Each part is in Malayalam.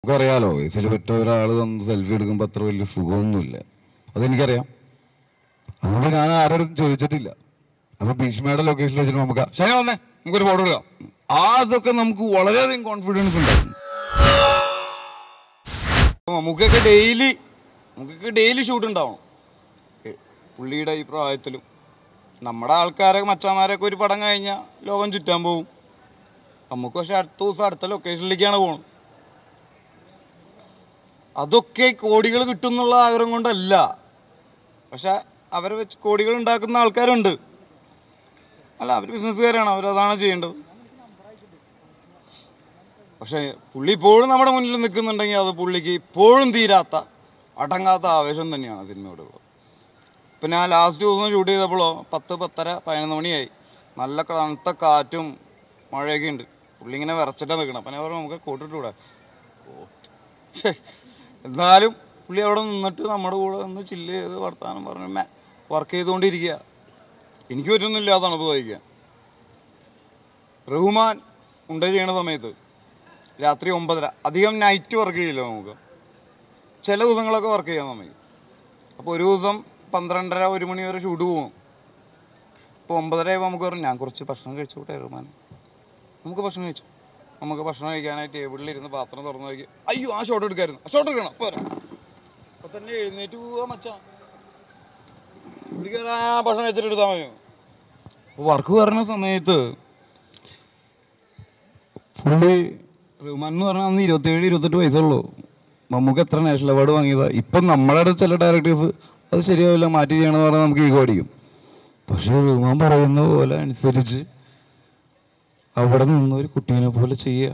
നമുക്കറിയാലോ ഇതിൽ പറ്റ ഒരാൾ വന്ന് സെൽഫി എടുക്കുമ്പോൾ അത്ര വലിയ സുഖമൊന്നുമില്ല അതെനിക്കറിയാം അതുകൊണ്ട് ഞാൻ ആരോടും ചോദിച്ചിട്ടില്ല അപ്പൊ ഭീഷ്മയുടെ ലൊക്കേഷനിൽ വെച്ചിട്ട് നമുക്ക് ശരി വന്നേ നമുക്കൊരു ഫോട്ടോ എടുക്കാം ആ അതൊക്കെ നമുക്ക് വളരെയധികം കോൺഫിഡൻസ് ഉണ്ടായിരുന്നു നമുക്കൊക്കെ ഡെയിലി നമുക്കൊക്കെ ഡെയിലി ഷൂട്ട് ഉണ്ടാവണം എ- പുള്ളിയുടെ ഈ പ്രായത്തിലും നമ്മുടെ ആൾക്കാരെ മച്ചാന്മാരൊക്കെ ഒരു പടം കഴിഞ്ഞാൽ ലോകം ചുറ്റാൻ പോകും നമുക്ക് പക്ഷെ അടുത്ത ദിവസം അടുത്ത ലൊക്കേഷനിലേക്കാണ് പോകുന്നത് അതൊക്കെ കോടികൾ കിട്ടും എന്നുള്ള ആഗ്രഹം കൊണ്ടല്ല പക്ഷെ അവരെ വെച്ച് കോടികൾ ഉണ്ടാക്കുന്ന ആൾക്കാരുണ്ട് അല്ല അവർ ബിസിനസ്സുകാരാണ് അവരതാണ് ചെയ്യേണ്ടത് പക്ഷേ പുള്ളി ഇപ്പോഴും നമ്മുടെ മുന്നിൽ നിൽക്കുന്നുണ്ടെങ്കിൽ അത് പുള്ളിക്ക് ഇപ്പോഴും തീരാത്ത അടങ്ങാത്ത ആവേശം തന്നെയാണ് സിനിമയോടുള്ളത് ഇപ്പം ഞാൻ ലാസ്റ്റ് ദിവസം ഷൂട്ട് ചെയ്തപ്പോഴോ പത്ത് പത്തര പതിനൊന്ന് മണിയായി നല്ല തണുത്ത കാറ്റും മഴയൊക്കെ ഉണ്ട് പുള്ളി ഇങ്ങനെ വിറച്ചിട്ടാണ് നിൽക്കണം അപ്പം ഞാൻ പറഞ്ഞു നമുക്ക് കോട്ടിട്ടൂടെ കോട്ട് ഛെ, എന്നാലും പുള്ളി അവിടെ നിന്നിട്ട് നമ്മുടെ കൂടെ നിന്ന് ചില്ല് ചെയ്ത് വർത്താനം പറഞ്ഞ് വർക്ക് ചെയ്തുകൊണ്ടിരിക്കുക എനിക്ക് പറ്റുന്നില്ല ആ തണുപ്പ് സഹിക്കാൻ റഹ്മാൻ ഉണ്ട് ചെയ്യണ സമയത്ത് രാത്രി ഒമ്പതര അധികം നൈറ്റ് വർക്ക് ചെയ്യില്ല നമുക്ക് ചില ദിവസങ്ങളൊക്കെ വർക്ക് ചെയ്യാൻ സമയം അപ്പോൾ ഒരു ദിവസം പന്ത്രണ്ടര ഒരു മണി വരെ ഷൂട്ട് പോകും അപ്പോൾ ഒമ്പതര ആയപ്പോൾ നമുക്ക് പറഞ്ഞു ഞാൻ കുറച്ച് ഭക്ഷണം കഴിച്ചോട്ടെ റഹ്മാൻ നമുക്ക് ഭക്ഷണം കഴിച്ചു നമുക്ക് ഭക്ഷണം കഴിക്കാനായി ടേബിളിൽ ഇരുന്ന് പാത്രം തുറന്നു നോക്കി അയ്യോ ആ ഷോട്ട് എടുക്കായിരുന്നു ആ ഷോട്ട് എടുക്കണം പോരാ അപ്പോൾ തന്നെ എഴുന്നേറ്റ് പോവാ മച്ചാ പുള്ളിക്കാരൻ ആ ഭക്ഷണം കഴിച്ചിട്ട് എടുത്താൽ മതി അപ്പോൾ വർക്ക് പറഞ്ഞ സമയത്ത് പുള്ളി റഹ്മാൻ എന്ന് പറഞ്ഞാൽ അന്ന് ഇരുപത്തേഴ് ഇരുപത്തെട്ട് വയസ്സുള്ളൂ നമുക്ക് എത്ര നാഷണൽ അവാർഡ് വാങ്ങിയതാ ഇപ്പം നമ്മുടെ അടുത്ത് ചില ഡയറക്ടേഴ്സ് അത് ശരിയാവില്ല മാറ്റി ചെയ്യണമെന്ന് പറഞ്ഞാൽ നമുക്ക് ഈഗോ അടിക്കും പക്ഷേ റഹ്മാൻ പറയുന്ന പോലെ അനുസരിച്ച് അവിടെ നിന്ന് ഒരു കുട്ടീനെ പോലെ ചെയ്യുക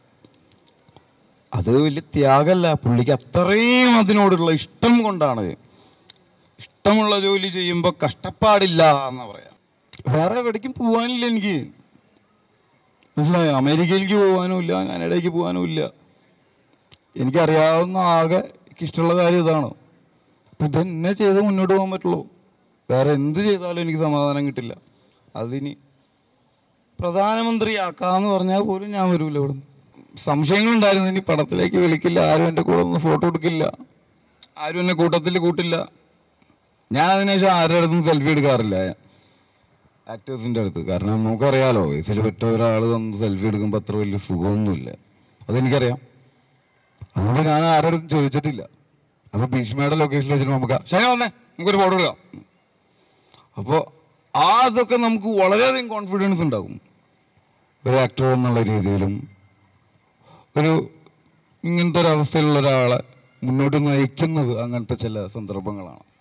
അത് വലിയ ത്യാഗമല്ല പുള്ളിക്ക് അത്രയും അതിനോടുള്ള ഇഷ്ടം കൊണ്ടാണ് ഇഷ്ടമുള്ള ജോലി ചെയ്യുമ്പോൾ കഷ്ടപ്പാടില്ല എന്ന് പറയാം വേറെ എവിടേക്കും പോകാനില്ല എനിക്ക് മനസ്സിലായോ അമേരിക്കയിലേക്ക് പോകാനും ഇല്ല കാനഡയ്ക്ക് പോകാനും ഇല്ല എനിക്കറിയാവുന്ന ആകെ എനിക്ക് ഇഷ്ടമുള്ള കാര്യം ഇതാണ് അപ്പം ഇതെന്നെ ചെയ്ത് മുന്നോട്ട് പോകാൻ പറ്റുള്ളൂ വേറെ എന്ത് ചെയ്താലും എനിക്ക് സമാധാനം കിട്ടില്ല അതിനി പ്രധാനമന്ത്രിയാക്കാന്ന് പറഞ്ഞാൽ പോലും ഞാൻ വരൂല ഇവിടുന്ന് സംശയങ്ങളുണ്ടായിരുന്നു ഇനി പടത്തിലേക്ക് വിളിക്കില്ല ആരും എൻ്റെ കൂടെ ഒന്ന് ഫോട്ടോ എടുക്കില്ല ആരും എന്നെ കൂട്ടത്തിൽ കൂട്ടില്ല ഞാൻ അതിനുശേഷം ആരുടെ അടുത്തും സെൽഫി എടുക്കാറില്ല ആക്ടേഴ്സിൻ്റെ അടുത്ത് കാരണം നമുക്കറിയാലോ ഇതിൽ പറ്റ ഒരാൾ വന്ന് സെൽഫി എടുക്കുമ്പോൾ അത്ര വലിയ സുഖമൊന്നുമില്ല അതെനിക്കറിയാം അതുകൊണ്ട് ഞാൻ ആരോടും ചോദിച്ചിട്ടില്ല അപ്പോൾ ഭീഷ്മയുടെ ലൊക്കേഷനിൽ വെച്ചിട്ട് നമുക്ക് ശരി വന്നേ നമുക്കൊരു ഫോട്ടോ എടുക്കാം അപ്പോൾ ആ അതൊക്കെ നമുക്ക് വളരെയധികം കോൺഫിഡൻസ് ഉണ്ടാകും ഒരു ആക്ടർ എന്നുള്ള രീതിയിലും ഒരു ഇങ്ങനത്തെ ഒരു അവസ്ഥയിലുള്ള ഒരാളെ മുന്നോട്ട് നയിക്കുന്നത് അങ്ങനത്തെ ചില സന്ദർഭങ്ങളാണ്